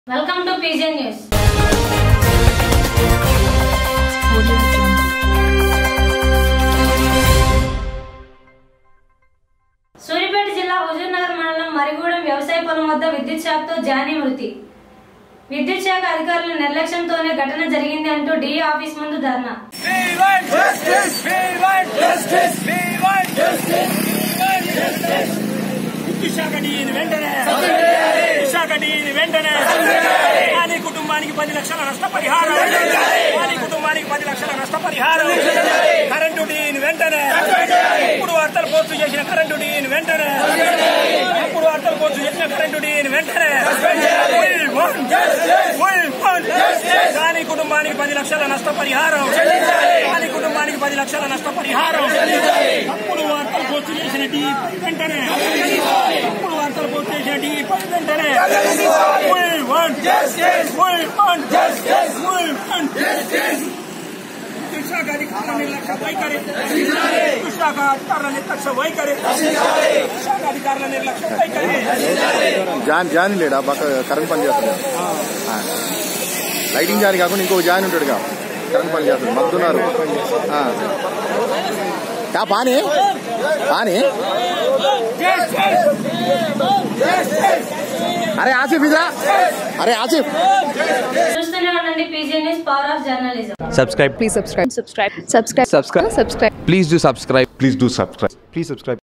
Welcome to PJ news Suryapet జిల్లా హుజూర్నగర్ మండలం మరిగూడెం వ్యవసాయ పొలం వద్ద విద్యుత్ షాక్తో జానీ మృతి విద్యుత్ శాఖ అధికారుల నిర్లక్ష్యంతోనే ఘటన జరిగింది అంటూ డిఈ ఆఫీస్ ముందు ధర్నా We want justice. We want justice. We want justice. Visakha డీని వెంటనే విశాఖ డీని వెంటనే వాని కుటుంబానికి పది లక్షల నష్టపరిహారం వాని కుటుంబానికి పది లక్షల నష్టపరిహారం కరెంటు డీని వెంటనే ఇప్పుడు వార్తలు పోస్టు చేసిన కరెంటు డీని వెంటనే ఇప్పుడు వార్తలు పోస్టు చేసిన కరెంటు డీని వెంటనే We want justice. We want justice. వాని కుటుంబానికి పది లక్షల నష్టపరిహారం వాని కుటుంబానికి పది లక్షల నష్టపరిహారం అప్పుడు వార్తలు పోస్టు చేసిన డీ వెంటనే అప్పుడు వార్తలు పోస్టు చేసిన డీ వెంటనే We want justice. We want justice. We want justice. Visakha అధికారుల నిర్లక్ష్య వైఖరి విశాఖ అధికారుల నిర్లక్ష్య వైఖరి విశాఖ అధికారుల నిర్లక్ష్య వైఖరి జాన్ జాన్ లేడా పక్క కరెంట్ పని చేస్తాడు ఆ. లైటింగ్ జాన్ కాకుండా ఇంకొక జాన్ ఉంటాడుగా కరెంట్ పని చేస్తాడు మగ్గుతున్నారు ఆ. కా పాని పాని అరే ఆసిఫ్ ఇదా అరే ఆసిఫ్ చూస్తూనే ఉండండి PJ news power of journalism subscribe Please subscribe. Subscribe. Subscribe. Subscribe. Subscribe. please do subscribe please do subscribe please subscribe